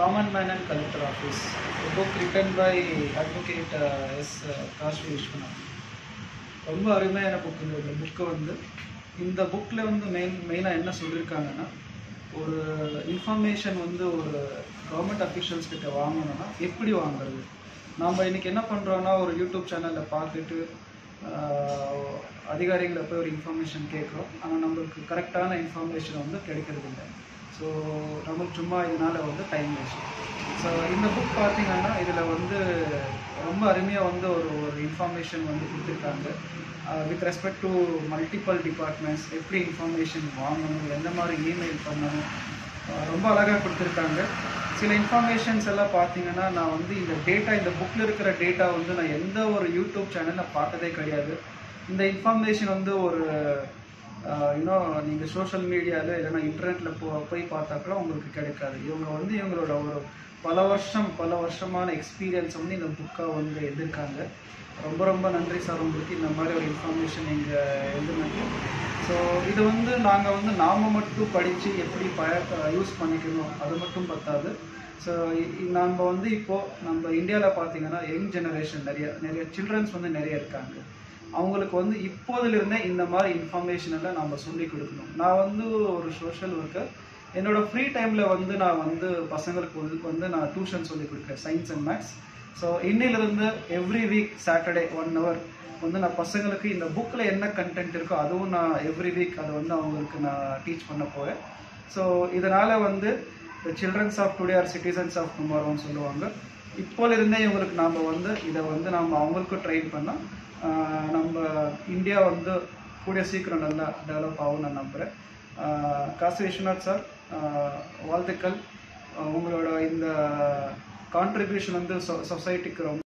Common Man and Collector Office, a book written by Advocate uh, S. Kashvi Viswanath ரொம்ப அருமையான book இந்த இந்த book வந்து இந்த புக்கில் வந்து மெயின் மெயினாக என்ன சொல்லியிருக்காங்கன்னா ஒரு இன்ஃபர்மேஷன் வந்து ஒரு கவர்மெண்ட் அஃபிஷியல்ஸ் கிட்ட வாங்கணும்னா எப்படி வாங்குறது நாம் இன்னைக்கு என்ன பண்ணுறோன்னா ஒரு யூடியூப் சேனலில் பார்த்துட்டு ஆஹ், அதிகாரிகளை போய் ஒரு இன்ஃபர்மேஷன் கேட்குறோம் ஆனால் நம்மளுக்கு கரெக்டான இன்ஃபர்மேஷன் வந்து கிடைக்கிறது இல்லை ஸோ நம்மளுக்கு சும்மா இதனால் வந்து டைம் வேஸ்ட் ஸோ இந்த புக் பார்த்தீங்கன்னா இதில் வந்து ரொம்ப அருமையாக வந்து ஒரு ஒரு இன்ஃபர்மேஷன் வந்து கொடுத்துருக்காங்க with respect to multiple departments எப்படி இன்ஃபர்மேஷன் வாங்கணும் எந்த மாதிரி இமெயில் பண்ணணும் அஹ் ரொம்ப அழகாக கொடுத்துருக்காங்க சில இன்ஃபர்மேஷன்ஸ் எல்லாம் பார்த்தீங்கன்னா நான் வந்து இந்த டேட்டா இந்த புக்கில் இருக்கிற டேட்டா வந்து நான் எந்த ஒரு யூடியூப் சேனலில் பார்த்ததே கிடையாது இந்த இன்ஃபர்மேஷன் வந்து ஒரு இன்னும் நீங்கள் சோஷியல் மீடியாவில் இல்லைன்னா இன்டர்நெட்டில் போ போய் பார்த்தா கூட உங்களுக்கு கிடைக்காது இவங்க வந்து இவங்களோட ஒரு பல வருஷம் பல வருஷமான எக்ஸ்பீரியன்ஸ் வந்து இந்த புக்காக வந்து எழுதியிருக்காங்க ரொம்ப ரொம்ப நன்றி சார் உங்களுக்கு இந்த மாதிரி ஒரு இன்ஃபர்மேஷன் நீங்கள் எழுதுனது ஸோ இது வந்து நாங்கள் வந்து நாம் மட்டும் படித்து எப்படி ப யூஸ் பண்ணிக்கணும் அது மட்டும் பத்தாது ஸோ நம்ம வந்து இப்போது நம்ம இந்தியாவில் பார்த்தீங்கன்னா யங் ஜெனரேஷன் நிறைய நிறைய சில்ட்ரன்ஸ் வந்து நிறைய இருக்காங்க அவங்களுக்கு வந்து இப்போதிலிருந்தே இந்த மாதிரி இன்ஃபர்மேஷன் எல்லாம் நம்ம சொல்லி கொடுக்கணும் நான் வந்து ஒரு சோஷியல் ஒர்க்கர் என்னோட ஃப்ரீ டைமில் வந்து நான் வந்து பசங்களுக்கு வந்து- வந்து நான் டியூஷன் சொல்லி கொடுக்குறேன் சயின்ஸ் அண்ட் மேக்ஸ் ஸோ இன்னிலிருந்து every week Saturday one hour வந்து நான் பசங்களுக்கு இந்த புக்கில் என்ன கண்டென்ட் இருக்கோ அதுவும் நான் எவ்ரி வீக் அதை வந்து அவங்களுக்கு நான் டீச் பண்ண போகிறேன் ஸோ இதனால் வந்து the childrens of today are citizens of டுமாரோன்னு சொல்லுவாங்க இப்போலிருந்தே இவங்களுக்கு நாம் வந்து இதை வந்து நாம் அவங்களுக்கும் ட்ரெயின் பண்ணால் நம்ம இந்தியா வந்து கூடிய சீக்கிரம் நல்லா டெவலப் ஆகும் நான் நம்புகிறேன் காசி விஸ்வநாத் சார் வாழ்த்துக்கள் ஆஹ் உங்களோட இந்த கான்ட்ரிபியூஷன் வந்து சொ சொசைட்டிக்கு ரொம்ப